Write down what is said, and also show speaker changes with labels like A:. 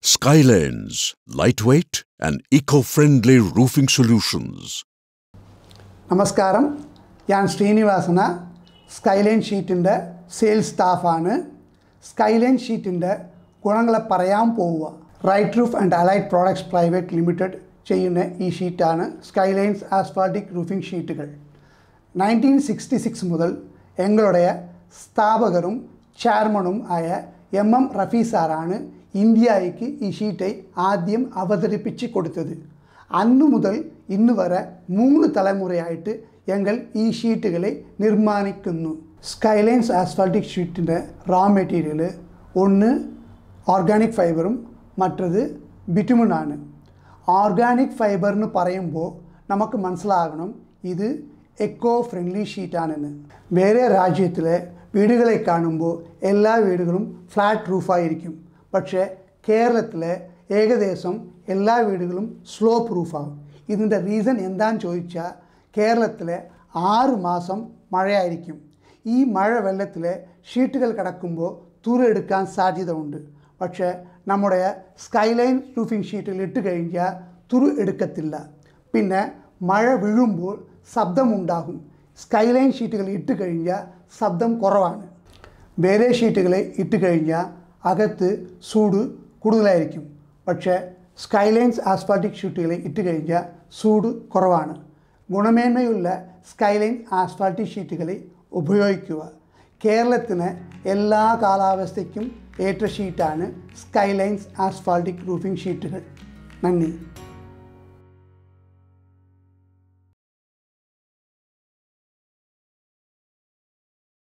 A: Skylands, lightweight and eco-friendly roofing solutions.
B: നമസ്കാരം ഞാൻ Srinivasan skyline ഷീറ്റിൻ്റെ സെയിൽസ് സ്റ്റാഫാണ് സ്കൈലൈൻ ഷീറ്റിൻ്റെ ഗുണങ്ങളെ പറയാൻ പോവുക right roof and allied products private limited ചെയ്യുന്ന ഈ ഷീറ്റാണ് സ്കൈലൈൻസ് ആസ്ഫാൾട്ടിക് റൂഫിംഗ് ഷീറ്റുകൾ നയൻറ്റീൻ സിക്സ്റ്റി സിക്സ് മുതൽ എങ്ങളുടെ സ്ഥാപകരും ചെയർമണും ആയ എം എം റഫി സാറാണ് ഇന്ത്യയ്ക്ക് ഈ ഷീറ്റை ആദ്യം അവതരിപ്പിച്ച് കൊടുത്തത് അന്നു മുതൽ ഇന്ന് വരെ മൂന്ന് തലമുറയായിട്ട് ഞങ്ങൾ ഈ ഷീറ്റുകളെ നിർമ്മാണിക്കുന്നു സ്കൈലൈൻസ് ആസ്ഫാൾട്ടിക് ഷീറ്റിൻ്റെ റാ മെറ്റീരിയൽ ഒന്ന് ഓർഗാനിക് ഫൈബറും മറ്റത് ബിറ്റുമണാണ് ഓർഗാനിക് ഫൈബർ എന്ന് പറയുമ്പോൾ നമുക്ക് മനസ്സിലാകണം ഇത് എക്കോ ഫ്രണ്ട്ലി ഷീറ്റാണെന്ന് വേറെ രാജ്യത്തിലെ വീടുകളെ കാണുമ്പോൾ എല്ലാ വീടുകളും ഫ്ലാറ്റ് റൂഫായിരിക്കും പക്ഷേ കേരളത്തിലെ ഏകദേശം എല്ലാ വീടുകളും സ്ലോപ്പ് റൂഫാകും ഇതിൻ്റെ റീസൺ എന്താണെന്ന് ചോദിച്ചാൽ കേരളത്തിലെ ആറ് മാസം മഴയായിരിക്കും ഈ മഴ വെള്ളത്തിലെ ഷീറ്റുകൾ കിടക്കുമ്പോൾ തുറയെടുക്കാൻ സാധ്യത ഉണ്ട് പക്ഷേ നമ്മുടെ സ്കൈലൈൻ റൂഫിംഗ് ഷീറ്റിൽ ഇട്ട് കഴിഞ്ഞാൽ തുറു എടുക്കത്തില്ല പിന്നെ മഴ വീഴുമ്പോൾ ശബ്ദമുണ്ടാകും സ്കൈലൈൻ ഷീറ്റുകൾ ഇട്ട് കഴിഞ്ഞാൽ ശബ്ദം കുറവാണ് വേറെ ഷീറ്റുകളെ ഇട്ട് കഴിഞ്ഞാൽ അകത്ത് ചൂട് കൂടുതലായിരിക്കും പക്ഷേ സ്കൈലൈൻസ് ആസ്ഫാൾട്ടിക് ഷീറ്റുകളെ ഇട്ട് കഴിഞ്ഞാൽ ചൂട് കുറവാണ് ഗുണമേന്മയുള്ള സ്കൈലൈൻ ആസ്ഫാൾട്ടിക് ഷീറ്റുകളെ ഉപയോഗിക്കുക കേരളത്തിന് എല്ലാ കാലാവസ്ഥയ്ക്കും ഏറ്റ ഷീറ്റാണ് സ്കൈലൈൻസ് ആസ്ഫാൾട്ടിക് റൂഫിംഗ് ഷീറ്റുകൾ നന്ദി